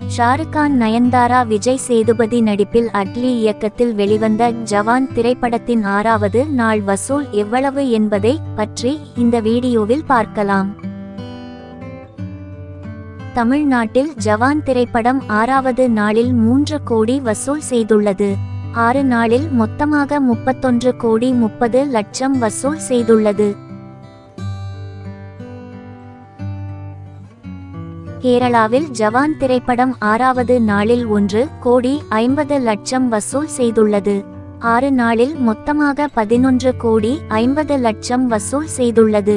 ஷாருக் கான் நயன்தாரா விஜய் சேதுபதி நடிப்பில் அட்லி இயக்கத்தில் வெளிவந்த ஜவான் திரைப்படத்தின் ஆறாவது நாள் வசூல் எவ்வளவு என்பதை பற்றி இந்த வீடியோவில் பார்க்கலாம் தமிழ்நாட்டில் ஜவான் திரைப்படம் ஆறாவது நாளில் மூன்று கோடி வசூல் செய்துள்ளது ஆறு நாளில் மொத்தமாக முப்பத்தொன்று கோடி முப்பது லட்சம் வசூல் செய்துள்ளது கேரளாவில் ஜவான் திரைப்படம் ஆறாவது நாளில் ஒன்று கோடி ஐம்பது லட்சம் வசூல் செய்துள்ளது ஆறு நாளில் மொத்தமாக பதினொன்று கோடி ஐம்பது லட்சம் வசூல் செய்துள்ளது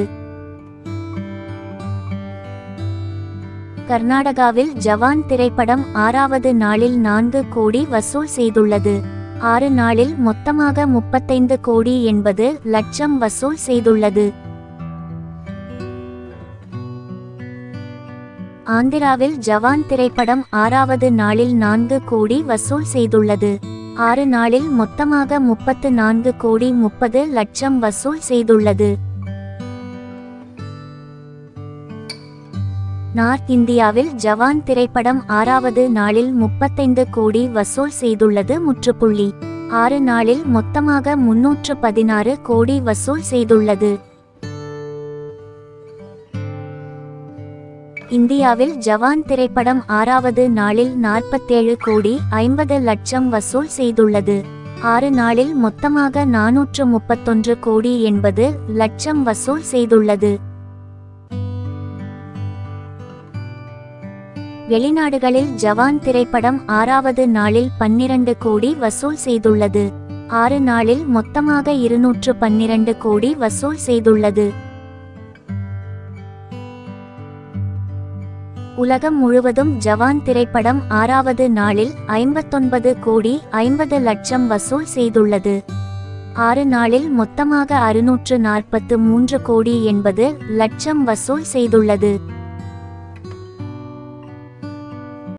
கர்நாடகாவில் ஜவான் திரைப்படம் ஆறாவது நாளில் நான்கு கோடி வசூல் செய்துள்ளது ஆறு நாளில் மொத்தமாக முப்பத்தைந்து கோடி எண்பது லட்சம் வசூல் செய்துள்ளது ஆந்திராவில் ஜவான் திரைப்படம் ஆறாவது நாளில் நான்கு கோடி வசூல் செய்துள்ளது ஆறு நாளில் மொத்தமாக முப்பத்து நான்கு கோடி முப்பது லட்சம் வசூல் செய்துள்ளது நார்த் இந்தியாவில் ஜவான் திரைப்படம் ஆறாவது நாளில் முப்பத்தைந்து கோடி வசூல் செய்துள்ளது முற்றுப்புள்ளி ஆறு நாளில் மொத்தமாக முன்னூற்று பதினாறு கோடி வசூல் செய்துள்ளது இந்தியாவில் ஜவான் திரைப்படம் ஆறாவது நாளில் நாற்பத்தேழு கோடி ஐம்பது லட்சம் வசூல் செய்துள்ளது ஆறு நாளில் மொத்தமாக நானூற்று முப்பத்தொன்று கோடி எண்பது லட்சம் வசூல் செய்துள்ளது வெளிநாடுகளில் ஜவான் திரைப்படம் ஆறாவது நாளில் பன்னிரண்டு கோடி வசூல் செய்துள்ளது ஆறு நாளில் மொத்தமாக இருநூற்று பன்னிரண்டு கோடி வசூல் செய்துள்ளது உலகம் முழுவதும் ஜவான் திரைப்படம் ஆறாவது நாளில் ஐம்பத்தொன்பது கோடி ஐம்பது லட்சம் வசூல் செய்துள்ளது ஆறு நாளில் மொத்தமாக அறுநூற்று நாற்பத்து மூன்று கோடி எண்பது லட்சம் வசூல் செய்துள்ளது